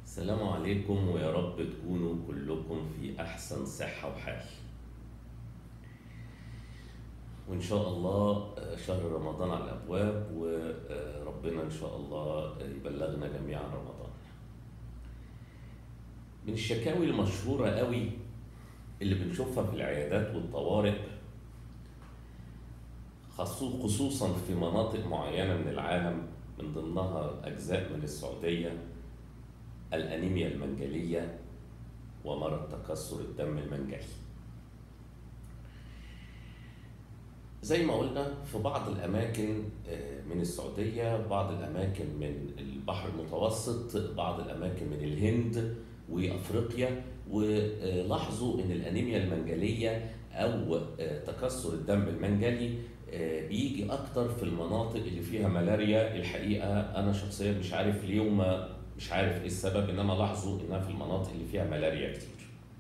السلام عليكم ويا رب تكونوا كلكم في أحسن صحة وحال وإن شاء الله شهر رمضان على الأبواب وربنا إن شاء الله يبلغنا جميعا رمضان من الشكاوي المشهورة قوي اللي بنشوفها في العيادات والطوارئ خصو- خصوصا في مناطق معينة من العالم من ضمنها أجزاء من السعودية الأنيميا المنجلية ومرض تكسر الدم المنجلي زي ما قلنا في بعض الأماكن آه، من السعودية بعض الأماكن من البحر المتوسط بعض الأماكن من الهند وأفريقيا ولاحظوا إن الأنيميا المنجلية أو آه، تكسر الدم المنجلي آه، بيجي أكتر في المناطق اللي فيها ملاريا الحقيقة أنا شخصيا مش عارف ليه وما مش عارف ايه السبب انما لاحظوا انها في المناطق اللي فيها ملاريا كتير.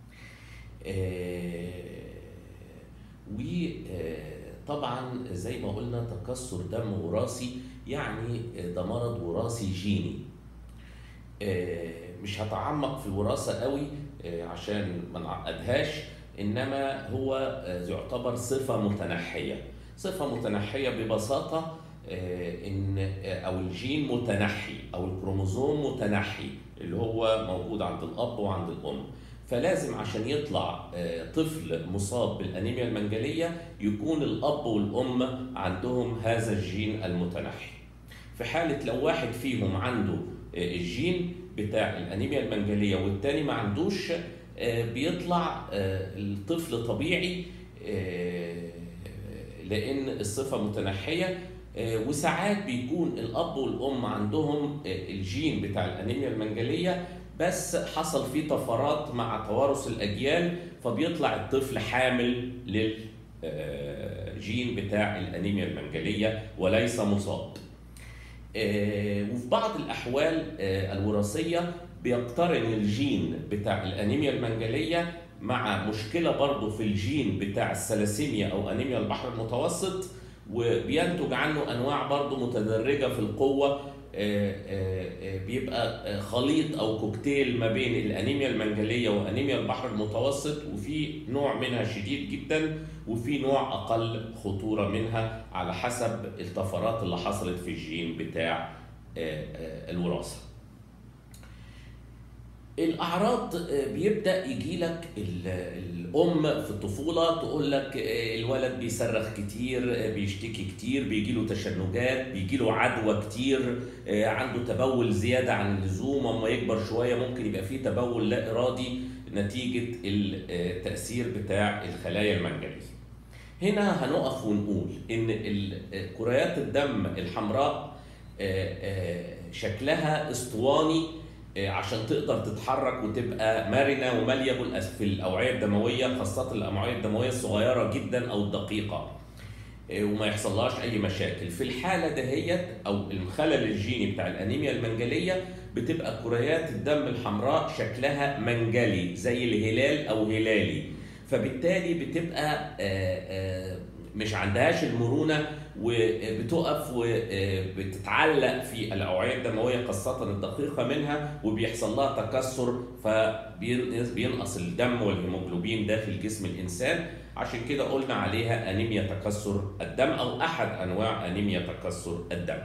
وطبعا زي ما قلنا تكسر دم وراثي يعني آه، ده مرض وراثي جيني. آه، مش هتعمق في الوراثه قوي آه، عشان ما نعقدهاش انما هو آه، يعتبر صفه متنحيه. صفه متنحيه ببساطه آه، ان آه، او الجين متنحي او الكروموزوم متنحي اللي هو موجود عند الاب وعند الام فلازم عشان يطلع آه، طفل مصاب بالانيميا المنجليه يكون الاب والام عندهم هذا الجين المتنحي في حاله لو واحد فيهم عنده آه، الجين بتاع الانيميا المنجليه والتاني ما عندوش آه، بيطلع آه، الطفل طبيعي آه، لان الصفه متنحيه آه، وساعات بيكون الاب والام عندهم آه، الجين بتاع الانيميا المنجليه بس حصل فيه طفرات مع توارث الاجيال فبيطلع الطفل حامل للجين بتاع الانيميا المنجليه وليس مصاب. آه، وفي بعض الاحوال آه، الوراثيه بيقترن الجين بتاع الانيميا المنجليه مع مشكله برضه في الجين بتاع الثلاسيميا او انيميا البحر المتوسط وبينتج عنه انواع برضه متدرجه في القوه آه، آه، آه، بيبقى آه، خليط او كوكتيل ما بين الانيميا المنجليه وانيميا البحر المتوسط وفي نوع منها شديد جدا وفي نوع اقل خطوره منها على حسب الطفرات اللي حصلت في الجين بتاع آه، آه، الوراثه. الاعراض آه، بيبدا يجي لك الام في الطفوله تقول لك آه، الولد بيصرخ كتير آه، بيشتكي كتير بيجي له تشنجات بيجي له عدوى كتير آه، عنده تبول زياده عن اللزوم اما يكبر شويه ممكن يبقى فيه تبول لا ارادي نتيجه التاثير بتاع الخلايا المنجليه هنا هنقف ونقول ان ال- كريات الدم الحمراء آه، آه، شكلها اسطواني آه، عشان تقدر تتحرك وتبقى مرنه وماليه بالأس- في الاوعيه الدمويه خاصه الاوعيه الدمويه الصغيره جدا او الدقيقه آه، وما يحصلهاش اي مشاكل في الحاله دهيت او الخلل الجيني بتاع الانيميا المنجليه بتبقى كريات الدم الحمراء شكلها منجلي زي الهلال او هلالي فبالتالي بتبقى آه، آه، مش عندهاش المرونه وبتقف وبتتعلق في الاوعيه الدمويه خاصه الدقيقه منها وبيحصل لها تكسر فبينقص الدم والهيموجلوبين داخل جسم الانسان عشان كده قلنا عليها انيميا تكسر الدم او احد انواع انيميا تكسر الدم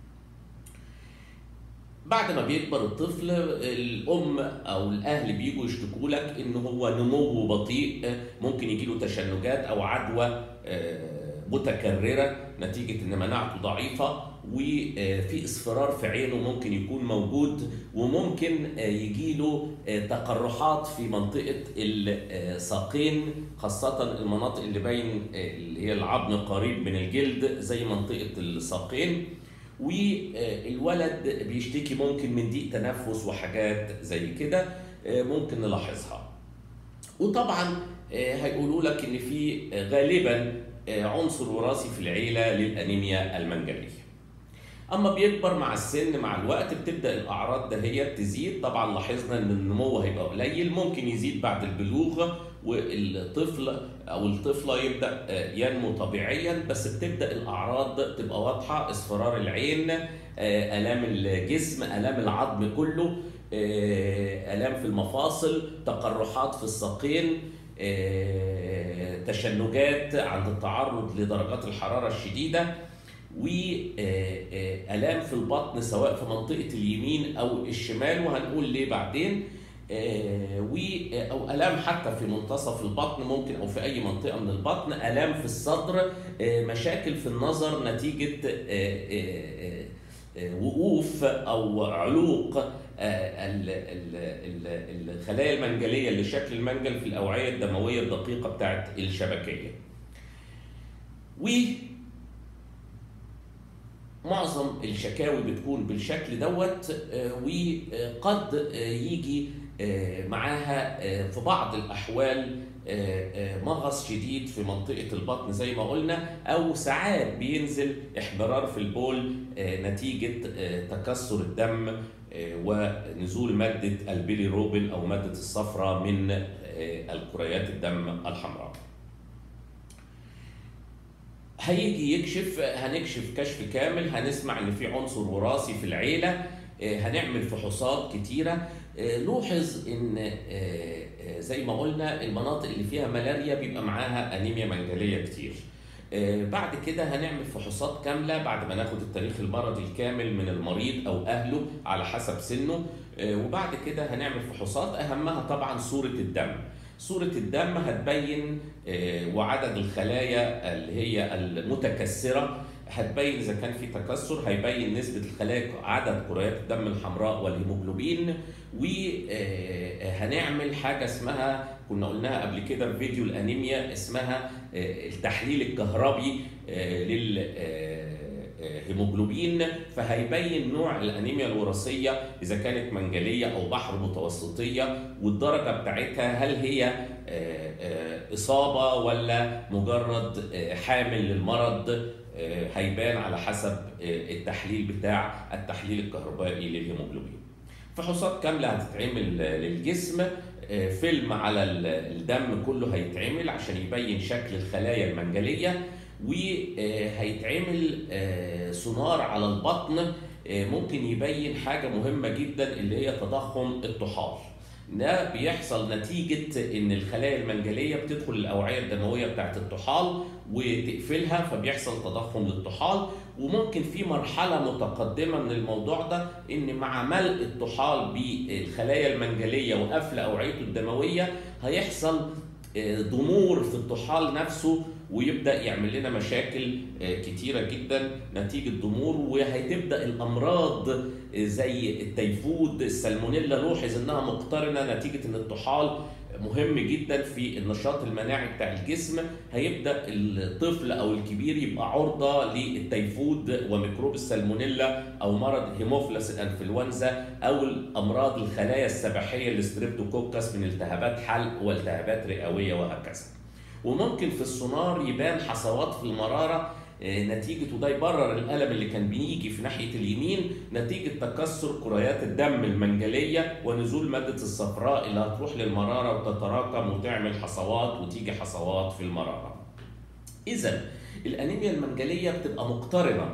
بعد ما بيكبر الطفل الام او الاهل بيجوا يشتكوا لك ان هو نموه بطيء ممكن يجي له تشنجات او عدوى آه، متكرره نتيجه ان مناعته ضعيفه وفي اصفرار في عينه ممكن يكون موجود وممكن يجي له تقرحات في منطقه الساقين خاصه المناطق اللي باين اللي هي العظم قريب من الجلد زي منطقه الساقين والولد بيشتكي ممكن من ضيق تنفس وحاجات زي كده ممكن نلاحظها وطبعا هيقولوا لك ان في غالبا عنصر وراثي في العيله للانيميا المنجليه اما بيكبر مع السن مع الوقت بتبدا الاعراض دهيت تزيد طبعا لاحظنا ان النمو هيبقى قليل ممكن يزيد بعد البلوغ والطفل او الطفله يبدا ينمو طبيعيا بس بتبدا الاعراض تبقى واضحه اصفرار العين الام الجسم الام العظم كله الام في المفاصل تقرحات في الساقين تشنجات عند التعرض لدرجات الحراره الشديده والام في البطن سواء في منطقه اليمين او الشمال وهنقول ليه بعدين و او الام حتى في منتصف البطن ممكن او في اي منطقه من البطن الام في الصدر مشاكل في النظر نتيجه وقوف او علوق الخلايا المنجليه اللي شكل المنجل في الاوعيه الدمويه الدقيقه بتاعت الشبكيه و معظم الشكاوي بتكون بالشكل دوت وقد يجي معاها في بعض الاحوال مغص شديد في منطقه البطن زي ما قلنا او ساعات بينزل احمرار في البول نتيجه تكسر الدم ونزول ماده البيليروبين او ماده الصفراء من الكريات الدم الحمراء. هيجي يكشف هنكشف كشف كامل هنسمع ان في عنصر وراثي في العيله هنعمل فحوصات كتيره لوحظ ان زي ما قلنا المناطق اللي فيها ملاريا بيبقى معاها انيميا منجليه كتير بعد كده هنعمل فحوصات كامله بعد ما ناخد التاريخ المرضي الكامل من المريض او اهله على حسب سنه وبعد كده هنعمل فحوصات اهمها طبعا صوره الدم صورة الدم هتبين وعدد الخلايا اللي هي المتكسرة هتبين إذا كان في تكسر هيبين نسبة الخلايا عدد كريات الدم الحمراء والهيموجلوبين وهنعمل حاجة اسمها كنا قلناها قبل كده في فيديو الأنيميا اسمها التحليل الكهربي لل هيموجلوبين فهيبين نوع الانيميا الوراثيه اذا كانت منجليه او بحر متوسطيه والدرجه بتاعتها هل هي اصابه ولا مجرد حامل للمرض هيبان على حسب التحليل بتاع التحليل الكهربائي للهيموجلوبين. فحوصات كامله هتتعمل للجسم فيلم على الدم كله هيتعمل عشان يبين شكل الخلايا المنجليه وهيتعمل سونار على البطن ممكن يبين حاجه مهمه جدا اللي هي تضخم الطحال ده بيحصل نتيجة إن الخلايا المنجلية بتدخل الأوعية الدموية بتاعت الطحال وتقفلها فبيحصل تضخم للطحال وممكن في مرحلة متقدمة من الموضوع ده إن مع ملء الطحال بالخلايا المنجلية وقفل أوعيته الدموية هيحصل ضمور في الطحال نفسه ويبدا يعمل لنا مشاكل كتيره جدا نتيجه ضمور وهتبدا الامراض زي التيفود السالمونيلا لوحظ انها مقترنه نتيجه ان الطحال مهم جدا في النشاط المناعي بتاع الجسم هيبدا الطفل او الكبير يبقى عرضه للتيفود وميكروب السالمونيلا او مرض هيموفلس الانفلونزا او الامراض الخلايا السبحيه الستريبتوكوكس من التهابات حلق والتهابات رئويه وهكذا. وممكن في السونار يبان حصوات في المراره نتيجة وده يبرر الألم اللي كان بيجي في ناحية اليمين نتيجة تكسر كريات الدم المنجلية ونزول مادة الصفراء اللي هتروح للمرارة وتتراكم وتعمل حصوات وتيجي حصوات في المرارة. إذا الأنيميا المنجلية بتبقى مقترنة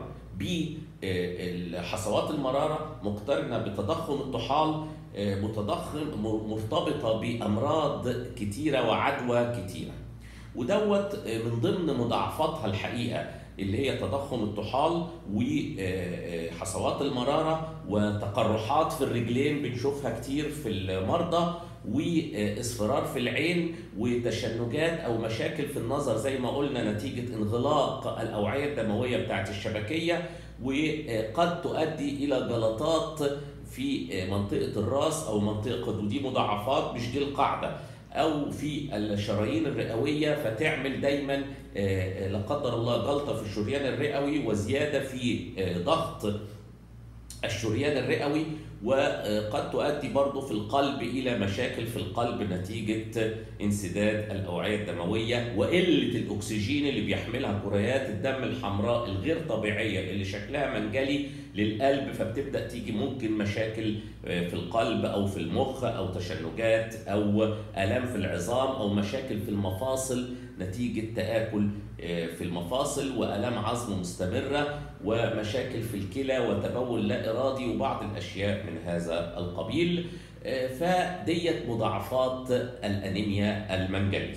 بحصوات المرارة مقترنة بتضخم الطحال متضخم مرتبطة بأمراض كتيرة وعدوى كتيرة. ودوت من ضمن مضاعفاتها الحقيقه اللي هي تضخم الطحال وحصوات المراره وتقرحات في الرجلين بنشوفها كتير في المرضى واصفرار في العين وتشنجات او مشاكل في النظر زي ما قلنا نتيجه انغلاق الاوعيه الدمويه بتاعت الشبكيه وقد تؤدي الى جلطات في منطقه الراس او منطقه ودي مضاعفات مش دي القاعده او في الشرايين الرئويه فتعمل دايما لا قدر الله جلطه في الشريان الرئوي وزياده في ضغط الشريان الرئوي وقد تؤدي برضه في القلب الى مشاكل في القلب نتيجه انسداد الاوعيه الدمويه وقله الاكسجين اللي بيحملها كريات الدم الحمراء الغير طبيعيه اللي شكلها منجلي للقلب فبتبدا تيجي ممكن مشاكل في القلب او في المخ او تشنجات او الام في العظام او مشاكل في المفاصل نتيجه تاكل في المفاصل والام عظم مستمره ومشاكل في الكلى وتبول لا ارادي وبعض الاشياء من هذا القبيل فديت مضاعفات الانيميا المنجليه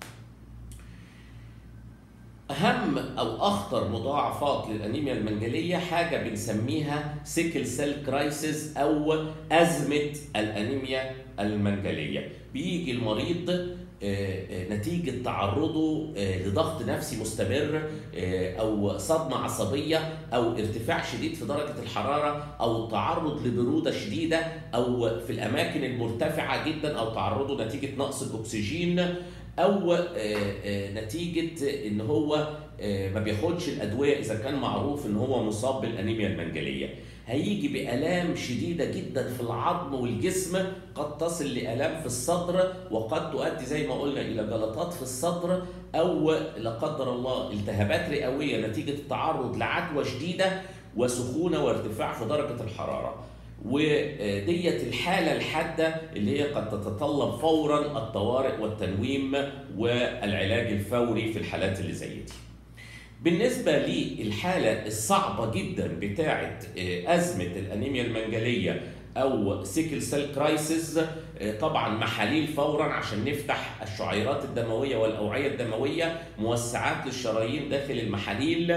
اهم او اخطر مضاعفات للانيميا المنجليه حاجه بنسميها سيكل سيل كرايسيس او ازمه الانيميا المنجليه بيجي المريض نتيجة تعرضه لضغط نفسي مستمر أو صدمة عصبية أو ارتفاع شديد في درجة الحرارة أو تعرض لبرودة شديدة أو في الأماكن المرتفعة جدا أو تعرضه نتيجة نقص الأكسجين او نتيجه ان هو ما بياخدش الادويه اذا كان معروف ان هو مصاب بالانيميا المنجليه هيجي بالام شديده جدا في العظم والجسم قد تصل لالام في الصدر وقد تؤدي زي ما قلنا الى جلطات في الصدر او لا قدر الله التهابات رئويه نتيجه التعرض لعدوى شديده وسخونه وارتفاع في درجه الحراره وديت الحالة الحادة اللي هي قد تتطلب فورا الطوارئ والتنويم والعلاج الفوري في الحالات اللي زي دي. بالنسبة للحالة الصعبة جدا بتاعة أزمة الأنيميا المنجلية أو سيكل سيل كرايسيس طبعا محاليل فورا عشان نفتح الشعيرات الدموية والأوعية الدموية موسعات للشرايين داخل المحاليل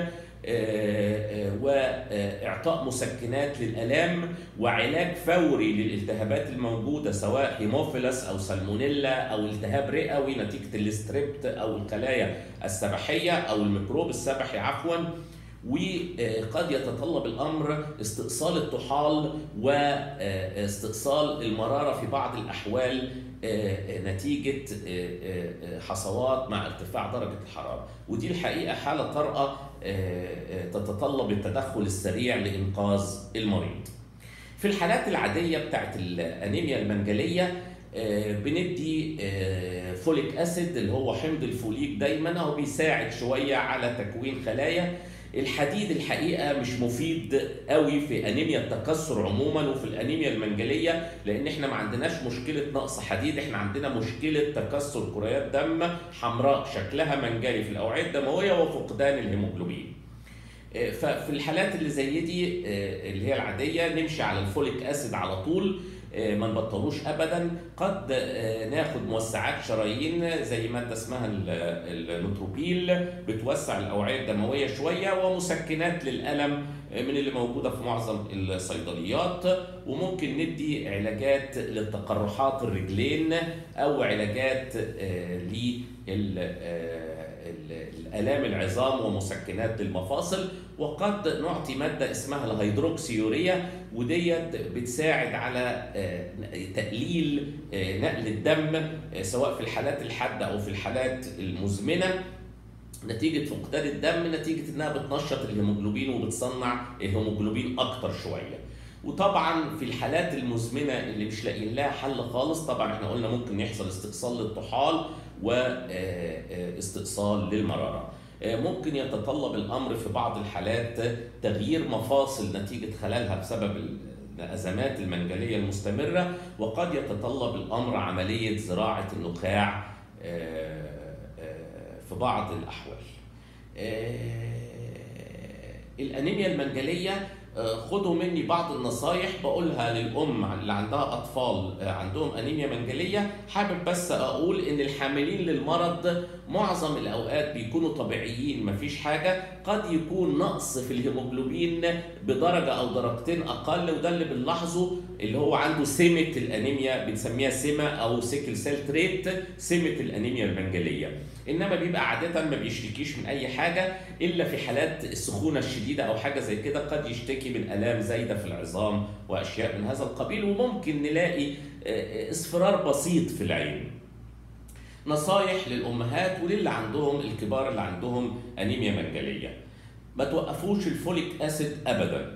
واعطاء مسكنات للالام وعلاج فوري للالتهابات الموجوده سواء هيموفيلس او سالمونيلا او التهاب رئوي نتيجه الاستريبت او الخلايا السبحيه او الميكروب السبحي عفوا وقد يتطلب الامر استئصال الطحال واستئصال المراره في بعض الاحوال نتيجه حصوات مع ارتفاع درجه الحراره ودي الحقيقه حاله طارئه تتطلب التدخل السريع لانقاذ المريض في الحالات العاديه بتاعت الانيميا المنجليه بندي فوليك اسيد اللي هو حمض الفوليك دايما هو بيساعد شويه على تكوين خلايا الحديد الحقيقه مش مفيد قوي في انيميا التكسر عموما وفي الانيميا المنجليه لان احنا ما عندناش مشكله نقص حديد احنا عندنا مشكله تكسر كريات دم حمراء شكلها منجلي في الاوعيه الدمويه وفقدان الهيموجلوبين ففي الحالات اللي زي دي اللي هي العاديه نمشي على الفوليك اسيد على طول ما نبطلوش ابدا قد ناخد موسعات شرايين زي ماده اسمها النوتروبيل بتوسع الاوعيه الدمويه شويه ومسكنات للالم من اللي موجوده في معظم الصيدليات وممكن ندي علاجات للتقرحات الرجلين او علاجات للالام العظام ومسكنات للمفاصل وقد نعطي ماده اسمها الهيدروكسيوريا وديت بتساعد على تقليل نقل الدم سواء في الحالات الحاده او في الحالات المزمنه نتيجة فقدان الدم نتيجة انها بتنشط الهيموجلوبين وبتصنع الهيموجلوبين اكتر شوية. وطبعا في الحالات المزمنة اللي مش لاقيين لها حل خالص طبعا احنا قلنا ممكن يحصل استئصال للطحال واستئصال للمرارة. ممكن يتطلب الامر في بعض الحالات تغيير مفاصل نتيجة خللها بسبب الازمات المنجلية المستمرة وقد يتطلب الامر عملية زراعة النخاع في بعض الأحوال الأنيميا المنجلية خدوا مني بعض النصايح بقولها للأم اللي عندها أطفال عندهم أنيميا منجلية حابب بس أقول إن الحاملين للمرض معظم الأوقات بيكونوا طبيعيين مفيش حاجة قد يكون نقص في الهيموجلوبين بدرجة أو درجتين أقل وده اللي بنلاحظه اللي هو عنده سمة الأنيميا بنسميها سمة أو سيكل سيل تريت سمة الأنيميا المنجلية انما بيبقى عاده ما بيشتكيش من اي حاجه الا في حالات السخونه الشديده او حاجه زي كده قد يشتكي من الام زايده في العظام واشياء من هذا القبيل وممكن نلاقي اصفرار بسيط في العين نصايح للامهات وللي عندهم الكبار اللي عندهم انيميا منجليه ما توقفوش الفوليك اسيد ابدا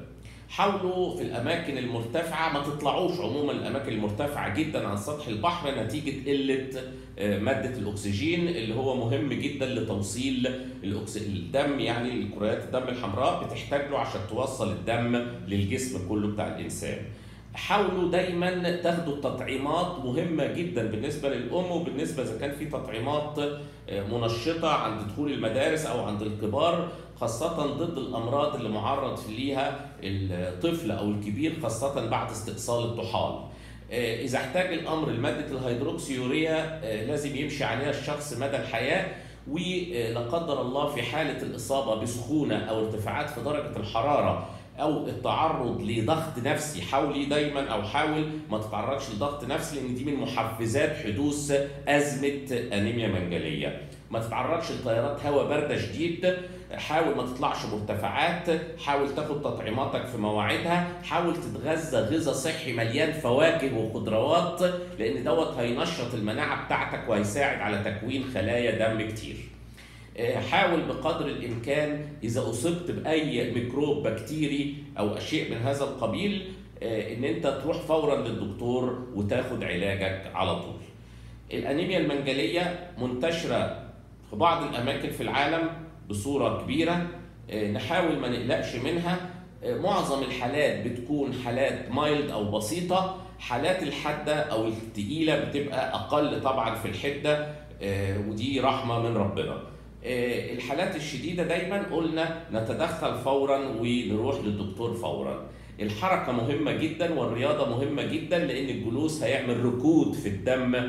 حاولوا في الاماكن المرتفعه ما تطلعوش عموما الاماكن المرتفعه جدا عن سطح البحر نتيجه قله آه، ماده الاكسجين اللي هو مهم جدا لتوصيل الأكس... الدم يعني كريات الدم الحمراء بتحتاج له عشان توصل الدم للجسم كله بتاع الانسان. حاولوا دايما تاخدوا التطعيمات مهمه جدا بالنسبه للام وبالنسبه اذا كان في تطعيمات آه، منشطه عند دخول المدارس او عند الكبار خاصه ضد الامراض اللي معرض ليها الطفل او الكبير خاصه بعد استئصال الطحال. آه، اذا احتاج الامر لماده الهيدروكسيوريا آه، لازم يمشي عليها الشخص مدى الحياه ولا قدر الله في حاله الاصابه بسخونه او ارتفاعات في درجه الحراره او التعرض لضغط نفسي حاولي دايما او حاول ما تتعرضش لضغط نفسي لان دي من محفزات حدوث ازمه انيميا منجليه ما تتعرضش لتيارات هواء بارده شديد حاول ما تطلعش مرتفعات حاول تاخد تطعيماتك في مواعيدها حاول تتغذى غذاء صحي مليان فواكه وخضروات لان دوت هينشط المناعه بتاعتك وهيساعد على تكوين خلايا دم كتير حاول بقدر الامكان اذا اصبت باي ميكروب بكتيري او شيء من هذا القبيل ان انت تروح فورا للدكتور وتاخد علاجك على طول الانيميا المنجليه منتشره في بعض الاماكن في العالم بصوره كبيره نحاول ما نقلقش منها معظم الحالات بتكون حالات مايلد او بسيطه حالات الحاده او الثقيله بتبقى اقل طبعا في الحده ودي رحمه من ربنا الحالات الشديده دايما قلنا نتدخل فورا ونروح للدكتور فورا الحركة مهمة جدا والرياضة مهمة جدا لأن الجلوس هيعمل ركود في الدم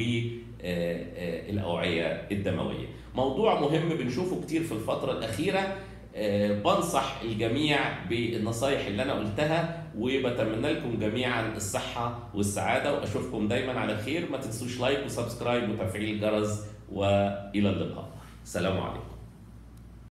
والأوعية الدموية. موضوع مهم بنشوفه كتير في الفترة الأخيرة بنصح الجميع بالنصايح اللي أنا قلتها وبتمنى لكم جميعا الصحة والسعادة وأشوفكم دايما على خير ما تنسوش لايك وسبسكرايب وتفعيل الجرس وإلى اللقاء. السلام عليكم.